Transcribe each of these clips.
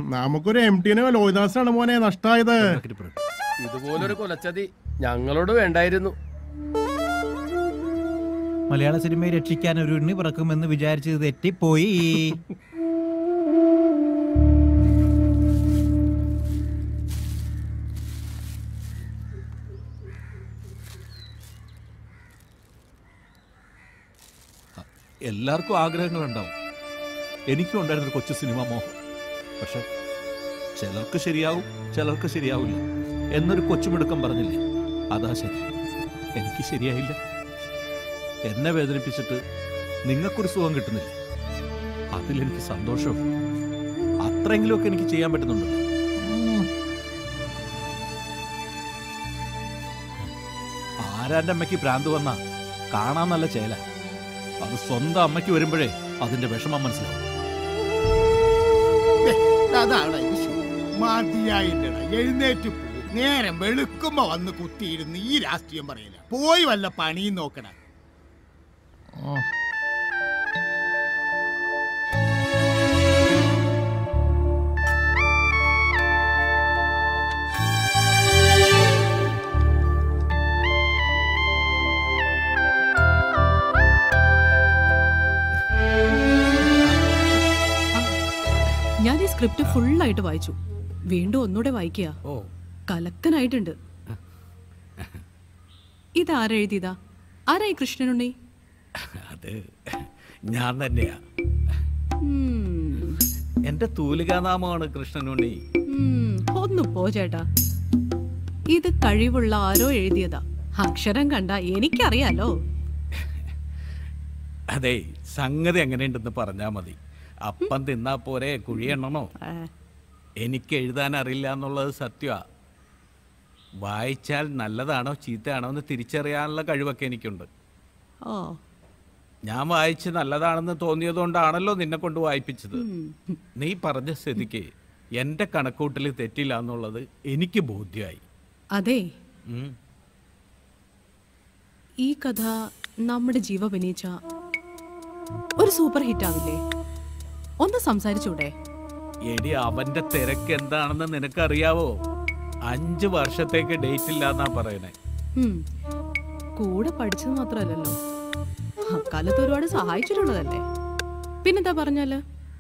നമുക്കൊരു എം ടിനെ ലോഹിദാസാണ് മോനെ നഷ്ടായത് ഇതുപോലൊരു കൊലച്ചതി ഞങ്ങളോട് വേണ്ടായിരുന്നു മലയാള സിനിമയെ രക്ഷിക്കാൻ ഒരു ഉണ്ണി പിറക്കുമെന്ന് വിചാരിച്ചത് തെറ്റിപ്പോയി എല്ലാവർക്കും ആഗ്രഹങ്ങളുണ്ടാവും എനിക്കും ഉണ്ടായിരുന്നൊരു കൊച്ചു സിനിമ മോഹം പക്ഷെ ചിലർക്ക് ശരിയാവും ചിലർക്ക് ശരിയാവില്ല എന്നൊരു കൊച്ചുമിടുക്കം പറഞ്ഞില്ലേ അതാ ശരി എനിക്ക് ശരിയായില്ല എന്നെ വേദനിപ്പിച്ചിട്ട് നിങ്ങൾക്കൊരു സുഖം കിട്ടുന്നില്ല അതിലെനിക്ക് സന്തോഷവും അത്രയെങ്കിലുമൊക്കെ എനിക്ക് ചെയ്യാൻ പറ്റുന്നുണ്ട് ആരാന്റെ അമ്മയ്ക്ക് ഭ്രാന്ത് വന്ന കാണാൻ നല്ല ചേല അത് സ്വന്തം അമ്മയ്ക്ക് വരുമ്പോഴേ അതിന്റെ വിഷമം മനസ്സിലാവും അതാണ് ഇത് ശരി. മതിയായില്ലടാ എഴുന്നേറ്റ് പോ നേരം വെളുക്കുമ്പോ വന്ന് കുത്തിയിരുന്ന് ഈ രാഷ്ട്രീയം പറയില്ല പോയി വല്ല പണിയും നോക്കണ ഞാൻ ഈ സ്ക്രിപ്റ്റ് ഫുള്ളായിട്ട് വായിച്ചു വീണ്ടും ഒന്നുകൂടെ വായിക്കുക ഓ കലക്കനായിട്ടുണ്ട് ഇതാരെഴുതിയതാ ആരായി കൃഷ്ണനുണ്ണി അത് ഞാൻ തന്നെയാ ഉം, എന്റെ തൂലികാനാമമാണ് കൃഷ്ണനുണ്ണി ഉം, ഒന്ന് പോ ചേട്ടാ ഇത് കഴിവുള്ള ആരോ എഴുതിയതാ അക്ഷരം കണ്ട എനിക്കറിയാലോ അതെ സംഗതി എങ്ങനെയുണ്ടെന്ന് പറഞ്ഞാ മതി അപ്പം തിന്നാ പോരെ കുഴിയെണ്ണണോ ആ, എനിക്ക് എഴുതാൻ അറിയില്ല എന്നുള്ളത് സത്യമാ വായിച്ചാൽ നല്ലതാണോ ചീത്തയാണോ എന്ന് തിരിച്ചറിയാനുള്ള കഴിവൊക്കെ എനിക്കുണ്ട് ഓ ഞാൻ വായിച്ച് നല്ലതാണെന്ന് തോന്നിയതുകൊണ്ടാണല്ലോ നിന്നെ കൊണ്ട് വായിപ്പിച്ചത് ഉം. നീ പറഞ്ഞ സ്ഥിതിക്ക് എൻ്റെ കണക്കൂട്ടിൽ തെറ്റില്ല എന്നുള്ളത് എനിക്ക് ബോധ്യമായി അതെ ഉം. ഈ കഥ നമ്മുടെ ജീവ അഭിനയിച്ച ഒരു സൂപ്പർ ഹിറ്റ് ആവില്ലേ ഒന്ന് സംസാരിച്ചൂടെ എടി അവന്റെ തിരക്ക് എന്താണെന്ന് നിനക്കറിയാവോ അഞ്ച് വർഷത്തേക്ക് ഡേറ്റ് ഇല്ല എന്നാ പറയണേ ഉം. കൂടെ പഠിച്ചത് മാത്രമല്ലല്ലോ അക്കാലത്ത് ഒരുപാട് സഹായിച്ചിട്ടുള്ളതല്ലേ പിന്നെന്താ പറഞ്ഞാല്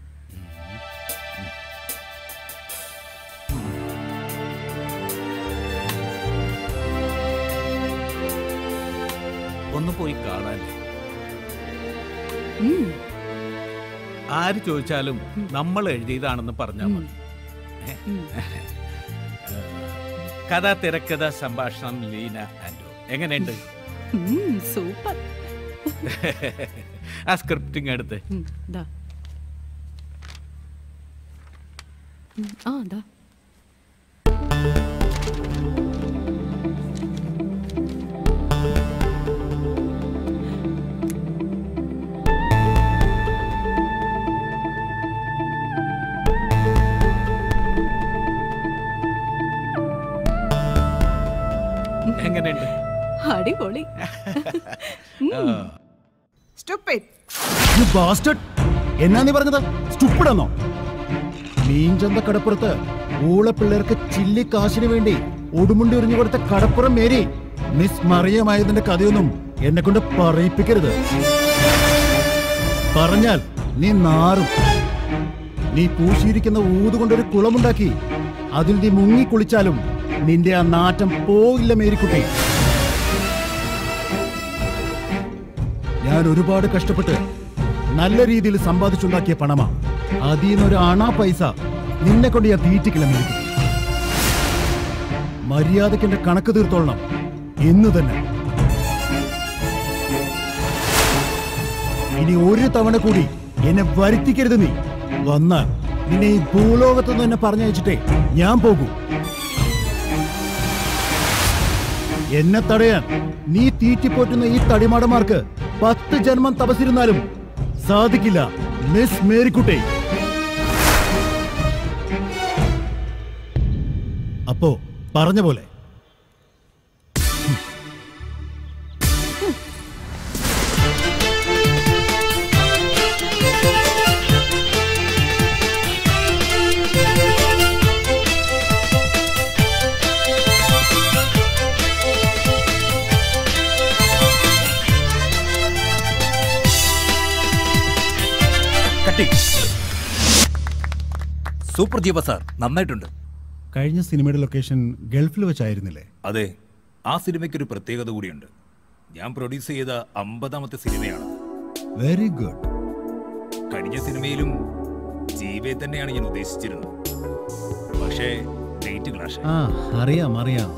ഒന്ന് പോയി കാണാല്ലേ ഉം. ആര് ചോദിച്ചാലും നമ്മൾ എഴുതിയതാണെന്ന് പറഞ്ഞാൽ മതി ഉം. കഥ തിരക്കഥ സംഭാഷണം ലീന ആൻഡോ എങ്ങനെയുണ്ട് ഉം, സൂപ്പർ ആ സ്ക്രിപ്റ്റിംഗ് എടുത്ത് ഉം, ദാ. ഉം, ആ ദാ എങ്ങനെയുണ്ട് അടിപൊളി ആ. You bastard! എന്നാ നീ പറഞ്ഞത് സ്റ്റുപ്പിടെന്നോ മീൻചന്ത കടപ്പുറത്ത് ഊള പിള്ളേർക്ക് ചില്ലി കാശിന് വേണ്ടി ഒടുമുണ്ടി എറിഞ്ഞു കൊടുത്ത കടപ്പുറം മേരി മിസ് മറിയമായതിന്റെ കഥയൊന്നും എന്നെ കൊണ്ട് പറയിപ്പിക്കരുത് പറഞ്ഞാൽ നീ നാറും നീ പൂശിയിരിക്കുന്ന ഊതുകൊണ്ടൊരു കുളമുണ്ടാക്കി അതിൽ നീ മുങ്ങിക്കുളിച്ചാലും നിന്റെ ആ നാറ്റം പോയില്ല മേരിക്കുട്ടി ഞാൻ ഒരുപാട് കഷ്ടപ്പെട്ട് നല്ല രീതിയിൽ സമ്പാദിച്ചുണ്ടാക്കിയ പണമാ അതിൽ നിന്നൊരു അണാ പൈസ നിന്നെ കൊണ്ട് ഞാൻ തീറ്റിക്കില്ല മേടിക്കും മര്യാദയ്ക്ക് എന്റെ കണക്ക് തീർത്തോളണം ഇന്ന് തന്നെ ഇനി ഒരു തവണ കൂടി എന്നെ വരുത്തിക്കരുത് നീ വന്നാൽ നിന്നെ ഈ ഭൂലോകത്ത് നിന്ന് തന്നെ പറഞ്ഞയച്ചിട്ടേ ഞാൻ പോകൂ എന്നെ തടയാൻ നീ തീറ്റിപ്പോറ്റുന്ന ഈ തടിമാടന്മാർക്ക് പത്ത് ജന്മം തപസിരുന്നാലും സാധിക്കില്ല മിസ് മേരിക്കുട്ടി അപ്പോ പറഞ്ഞ പോലെ Thank you. Super Jeeva sir നന്നായിട്ടുണ്ട് കഴിഞ്ഞ സിനിമയുടെ ലൊക്കേഷൻ ഗൾഫിൽ വെച്ചായിരുന്നില്ലേ അതെ ആ സിനിമയ്ക്ക് ഒരു പ്രത്യേകത കൂടിയുണ്ട് ഞാൻ പ്രൊഡ്യൂസ് ചെയ്ത അമ്പതാമത്തെ സിനിമയാണ് വെരി ഗുഡ് കഴിഞ്ഞ സിനിമയിലും ജീവയെ തന്നെയാണ് ഞാൻ ഉദ്ദേശിച്ചിരുന്നത് പക്ഷേ ഡേറ്റ് ക്ലാഷ് ആ അറിയാം അറിയാം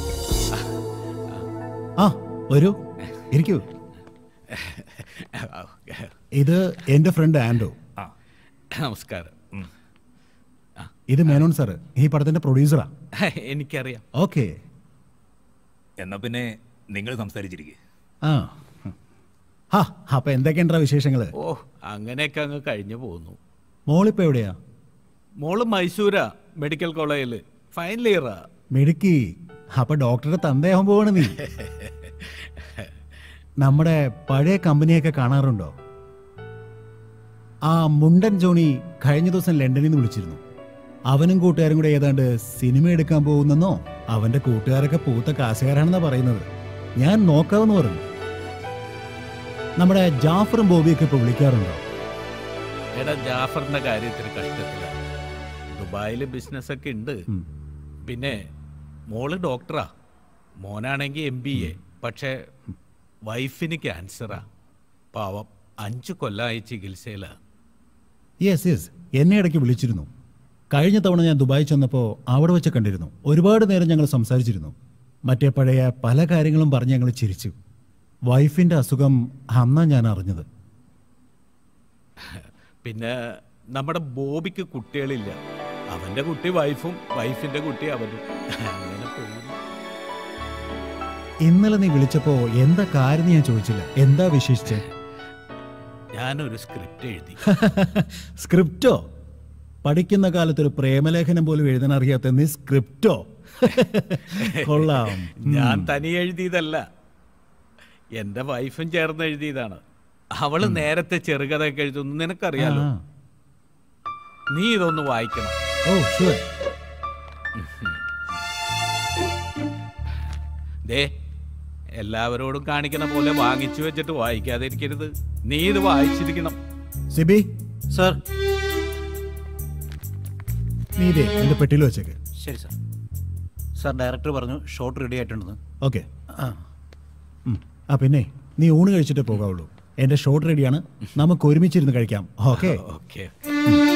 ആ വരൂ ഇരിക്കൂ ഇത് എന്റെ ഫ്രണ്ട് ആൻഡോ ആ നമസ്കാരം ഇത് മേനോൻ സാറ് ഈ പടത്തിന്റെ പ്രൊഡ്യൂസറാ എനിക്കറിയാം ഓക്കെ എന്നാ പിന്നെ നിങ്ങൾ സംസാരിച്ചിരിക്കുക ആ ഹാ അപ്പൊ എന്തൊക്കെയുണ്ടാ വിശേഷങ്ങള് ഓ അങ്ങനെയൊക്കെ അങ്ങ് കഴിഞ്ഞു പോകുന്നു മോളിപ്പോ എവിടെയാ മോള് മൈസൂരാ മെഡിക്കൽ കോളേജിൽ ഫൈനൽ ഇയറാ മിടുക്കി അപ്പൊ ഡോക്ടറുടെ തന്തയാവാൻ പോവാണ് നീ നമ്മുടെ പഴയ കമ്പനിയൊക്കെ കാണാറുണ്ടോ ആ മുണ്ടൻ ജോണി കഴിഞ്ഞ ദിവസം ലണ്ടനിൽ നിന്ന് വിളിച്ചിരുന്നു അവനും കൂട്ടുകാരും കൂടെ ഏതാണ്ട് സിനിമ എടുക്കാൻ പോകുന്നെന്നോ അവന്റെ കൂട്ടുകാരൊക്കെ പൂത്ത കാശുകാരാണെന്നാ പറയുന്നത് ഞാൻ നോക്കാമെന്ന് പറഞ്ഞു നമ്മുടെ ജാഫറും ബോബിയൊക്കെ ഇപ്പൊ വിളിക്കാറുണ്ടോ എടാ ജാഫറിന്റെ കാര്യത്തിൽ കഷ്ടത്തില ദുബായിൽ ബിസിനസ് ഒക്കെ ഉണ്ട് ഉം. പിന്നെ മോള് ഡോക്ടറാ മോനാണെങ്കിൽ എം ബി എ പക്ഷേ വൈഫിന് ക്യാൻസറാ പാവം അഞ്ചു കൊല്ലമായി ചികിത്സയിലാ യെസ് യെസ് എന്നെ ഇടയ്ക്ക് വിളിച്ചിരുന്നു കഴിഞ്ഞ തവണ ഞാൻ ദുബായി ചെന്നപ്പോൾ അവിടെ വെച്ച് കണ്ടിരുന്നു ഒരുപാട് നേരം ഞങ്ങൾ സംസാരിച്ചിരുന്നു മറ്റേ പഴയ പല കാര്യങ്ങളും പറഞ്ഞ് ഞങ്ങൾ ചിരിച്ചു വൈഫിന്റെ അസുഖം അന്നാ ഞാൻ അറിഞ്ഞത് പിന്നെ നമ്മുടെ ബോബിക്ക് കുട്ടികളില്ല അവന്റെ കുട്ടി വൈഫും വൈഫിന്റെ കുട്ടി അവനും അങ്ങനെ പോകുന്നു ഇന്നലെ നീ വിളിച്ചപ്പോ എന്താ കാര്യം ഞാൻ ചോദിച്ചില്ല എന്താ വിശേഷിച്ച് ഞാനൊരു സ്ക്രിപ്റ്റ് എഴുതി സ്ക്രിപ്റ്റോ പഠിക്കുന്ന കാലത്ത് ഒരു പ്രേമലേഖനം പോലും എഴുതാൻ അറിയാത്ത നീ സ്ക്രിപ്റ്റോ കൊള്ളാം ഞാൻ തനി എഴുതിയതല്ല എൻ്റെ വൈഫും ചേർന്ന് എഴുതിയതാണ് അവള് നേരത്തെ ചെറുകഥയൊക്കെ എഴുതുന്നു നിനക്കറിയാലോ ആ. നീ ഇതൊന്ന് വായിക്കണം ഓ ഷുവർ ദേ എല്ലാവരോടും കാണിക്കണ പോലെ വാങ്ങിച്ചു വെച്ചിട്ട് വായിക്കാതിരിക്കരുത് നീ ഇത് വായിച്ചിരിക്കണം സിബി സാർ നീ ഇതേ എന്റെ പെട്ടിയിൽ വെച്ചേക്ക് ശരി സാർ സാർ ഡയറക്ടർ പറഞ്ഞു ഷോട്ട് റെഡി ആയിട്ടുണ്ടെന്ന് ഓക്കെ ആ പിന്നെ നീ ഊണ് കഴിച്ചിട്ടേ പോകാവുള്ളൂ എന്റെ ഷോട്ട് റെഡിയാണ് നമുക്ക് ഒരുമിച്ചിരുന്ന് കഴിക്കാം ഓക്കെ ഓക്കെ